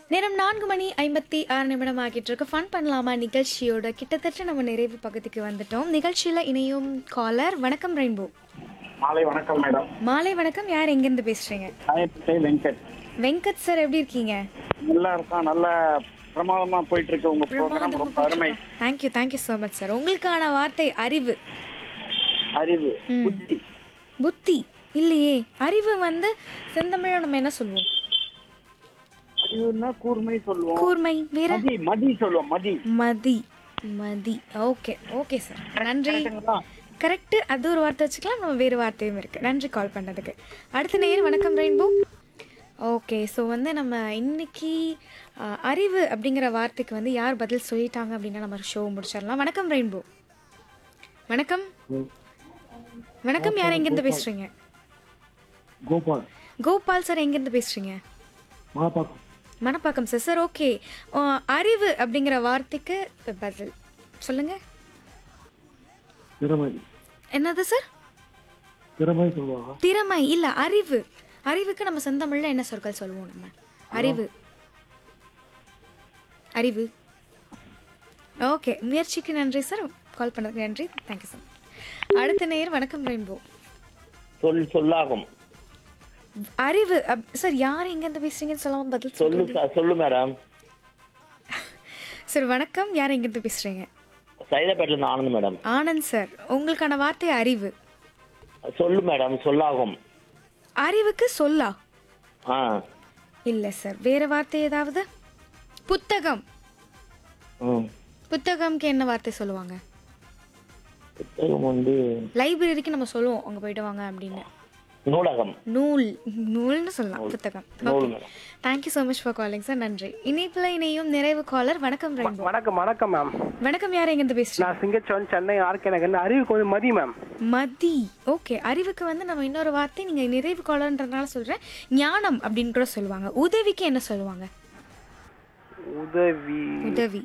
நேரம் நான்கு மணி ஐம்பத்தி ஆறு நிமிடம் ஆகிட்டு இருக்கு ஃபன் பண்ணலாமா நிகழ்ச்சியோட கிட்டத்தட்ட நம்ம நிறைவு பகுதிக்கு வந்துட்டோம் நிகழ்ச்சியில் இணையும் காலர் வணக்கம் ரெயின்போ மாலை வணக்கம் மேடம் மாலை வணக்கம் யார் எங்கேருந்து பேசுறீங்க சாயப்பட்டை வெங்கட் வெங்கட் சார் எப்படி இருக்கீங்க நல்லா இருக்கா நல்ல பிரமாதமா போயிட்டு இருக்கு உங்க ப்ரோக்ராம் ரொம்ப அருமை thank you thank you so much sir உங்களுக்கான வார்த்தை அறிவு அறிவு ம். புத்தி புத்தி இல்லையே அறிவு வந்து செந்தமிழ நம்ம என்ன சொல்லுவோம் அறிவுன்னா கூர்மை சொல்லுவோம் கூர்மை வேற மதி மதி சொல்லுவோம் மதி மதி மதி ஓகே ஓகே சார் நன்றி கரெக்ட்டுங்களா? கரெக்டு அது ஒரு வார்த்தை வச்சுக்கலாம் நம்ம வேறு வார்த்தையும் இருக்குது நன்றி கால் பண்ணதுக்கு அடுத்த நேர் வணக்கம் ரெயின்போ ஓகே ஸோ வந்து நம்ம இன்னைக்கு அஹ், அறிவு அப்படிங்கிற வார்த்தைக்கு வந்து யார் பதில் சொல்லிட்டாங்க அப்படின்னா நம்ம ஷோ முடிச்சிடலாம் வணக்கம் ரெயின்போ வணக்கம் வணக்கம் யார் எங்கேருந்து பேசுகிறீங்க கோபால் கோபால் சார் எங்கேருந்து பேசுகிறீங்க Mappakkam Manappakkam sir sir okay அறிவு அப்படிங்கிற வார்த்தைக்கு பதில் சொல்லுங்கள் திறமை என்னது சார் திறமை சொல்லுவாங்க திறமை இல்ல அறிவு அறிவுக்கு நம்ம செந்தமிழ்ல என்ன சொற்கள் சொல்லுவோம் நம்ம அறிவு அறிவு ஓகே முயற்சிக்கு நன்றி சார் கால் பண்ணதுக்கு நன்றி தேங்க்யூ சார் அடுத்த நேர் வணக்கம் ரெயின்போ சொல் சொல்லாகும் அறிவு அப்- சார் யார் எங்கேருந்து பேசுறீங்கன்னு சொல்லாம பதில் சொல்லு சொல்லுங்க சா- சொல்லு மேடம் சார் வணக்கம் யார் எங்கேருந்து பேசுறீங்க சைதாப்பேட்டில இருந்து ஆனந்த் மேடம் ஆனந்த் சார் உங்களுக்கான வார்த்தை அறிவு சொல்லு மேடம் சொல்லாகும் அறிவுக்கு சொல்லா ஆ இல்லை சார் வேற வார்த்தை ஏதாவது புத்தகம் ம் புத்தகம்க்கு என்ன வார்த்தை சொல்லுவாங்க புத்தகம் வந்து லைப்ரரிக்கு நம்ம சொல்லுவோம் அங்கே போயிட்டு வாங்க அப்படின்னு நூலகம் நூல் நூல்னு சொல்லலாம் புத்தகம் நூல் madam thank you so much for calling sir நன்றி இணைப்பில் இணையும் நிறைவு காலர் வணக்கம் ரெயின்போ வணக்கம் வணக்கம் மேம் வணக்கம் யார் எங்கேருந்து பேசுறீங்க நான் சிங்கச்சோன் சென்னை ஆர்கே நகர் அறிவுக்கு வந்து மதி மேம் மதி ஓகே அறிவுக்கு வந்து நம்ம இன்னொரு வார்த்தை நீங்கள் நிறைவு காலர்ன்றதுனால சொல்கிறேன் ஞானம் அப்படின்னு கூட சொல்லுவாங்க உதவிக்கு என்ன சொல்லுவாங்க உதவி உதவி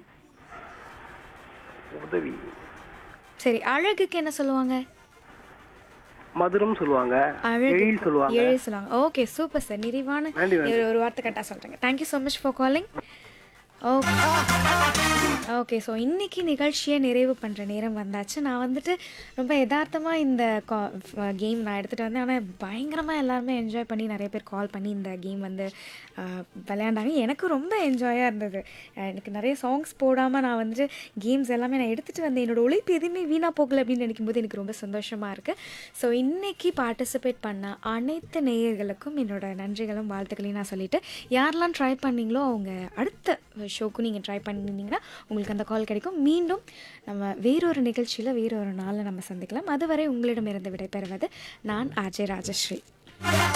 உதவி சரி அழகுக்கு என்ன சொல்லுவாங்க மதுரம் சொல்லுவாங்க அழகு எழில் சொல்லுவாங்க ஏழு சொல்லுவாங்க ஓகே சூப்பர் சார் நிறைவான நன்றி, நன்றி. ஒரு- ஒரு வார்த்தை கரெக்டாக சொல்கிறேங்க thank you so much for calling okay okay so இன்னைக்கு நிகழ்ச்சியை நிறைவு பண்ணுற நேரம் வந்தாச்சு நான் வந்துட்டு ரொம்ப யதார்த்தமாக இந்த கேம் நான் எடுத்துகிட்டு வந்தேன் ஆனால் பயங்கரமாக எல்லாருமே என்ஜாய் பண்ணி நிறைய பேர் கால் பண்ணி இந்த கேம் வந்து அஹ், விளையாண்டாங்க எனக்கு ரொம்ப என்ஜாயாக இருந்தது அஹ், எனக்கு நிறைய சாங்ஸ் போடாமல் நான் வந்துட்டு கேம்ஸ் எல்லாமே நான் எடுத்துகிட்டு வந்தேன் என்னோட உழைப்பு எதுவுமே வீணாக போகல அப்படின்னு நினைக்கும் போது எனக்கு ரொம்ப சந்தோஷமாக இருக்குது ஸோ இன்னைக்கு பார்ட்டிசிபேட் பண்ண அனைத்து நேயர்களுக்கும் என்னோட நன்றிகளும் வாழ்த்துக்களையும் நான் சொல்லிட்டு யாரெல்லாம் ட்ரை பண்ணீங்களோ அவங்க அடுத்த ஷோக்கும் நீங்கள் ட்ரை பண்ணியிருந்தீங்கன்னா உங்களுக்கு அந்த கால் கிடைக்கும் மீண்டும் நம்ம வேறொரு நிகழ்ச்சியில் வேறொரு நாளில் நம்ம சந்திக்கலாம் அதுவரை உங்களிடமிருந்து விடைபெறுவது நான் ஆர்ஜே ராஜஸ்ரீ